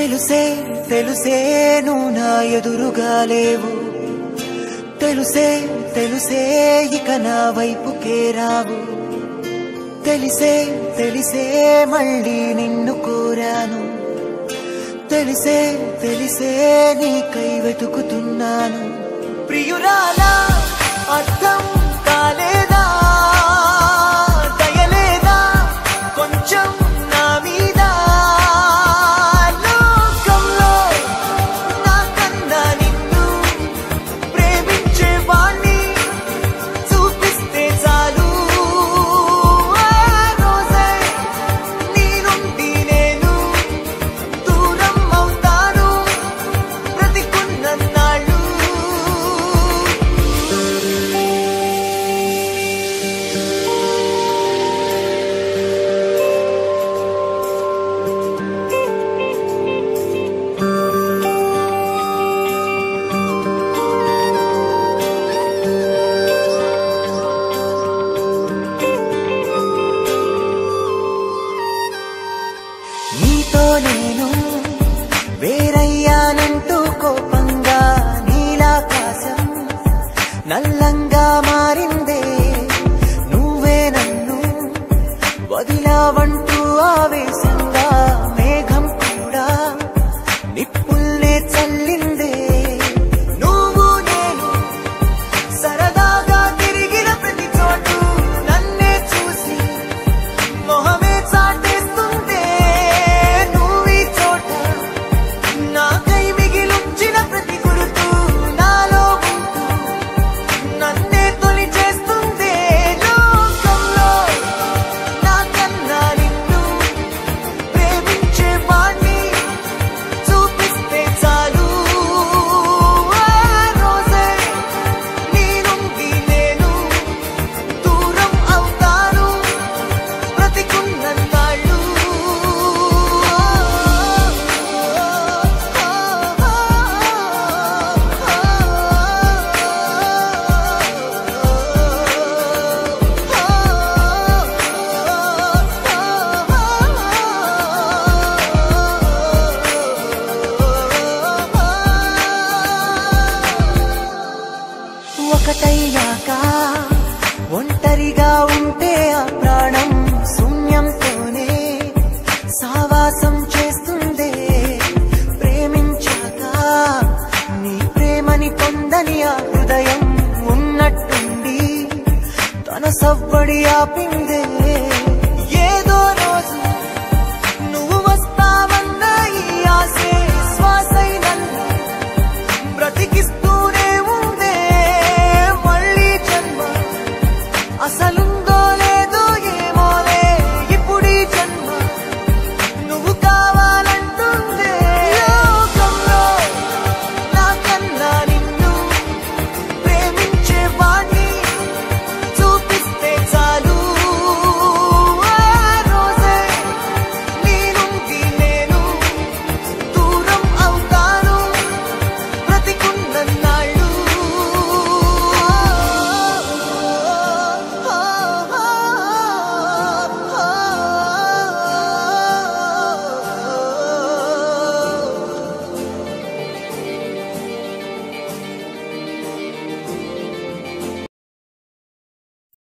తెలుసే తెలుసే నువ్వు నా ఎదురుగా లేవు తెలుసే తెలుసే ఇక నా వైపుకే రావు తెలిసే తెలిసే మళ్ళీ నిన్ను కోరాను తెలిసే తెలిసే నీకై వెతుకుతున్నాను ప్రియురాలా అర్థం కాలేదా దయలేదా కొంచెం నా మీద లోకంలో నాకన్నా నిన్ను ప్రేమించే వాణ్ణి చూపిస్తే చాలు ఆ రోజే నీ నుండి నేను దూరం అవుతాను బ్రతికున్నన్నాళ్ళు నీతో నేను వేరయ్యానంటూ కోపంగా నీలాకాశం నల్లంగా మారిందే నువ్వే నన్ను వదిలావంటూ ఆవేశంగా మేఘం కూడా నిప్పుల్నే చల్లిందే నువ్వు నేను సరదాగా తిరిగిన ప్రతి చోటు నన్నే చూసి మొహమే చాటేస్తుందే నువ్వీ చోట నాకై మిగిలుంచిన ప్రతి గురుతు నాలో ఉంటూ నన్నే తొలి చేస్తుందే లోకంలో నాకన్నా నిన్ను ప్రేమించే వాణ్ణి చూపిస్తే చాలు ఆ రోజే నీ నుండి నేను దూరం అవుతాను బ్రతికున్నన్నాళ్ళు ఒకటయ్యాక ఒంటరిగా ఉంటే ఆ ప్రాణం శూన్యంతోనే సావాసం చేస్తుందే ప్రేమించాక నీ ప్రేమని పొందని ఆ హృదయం ఉన్నట్టుండి తన సవ్వడి ఆపిందే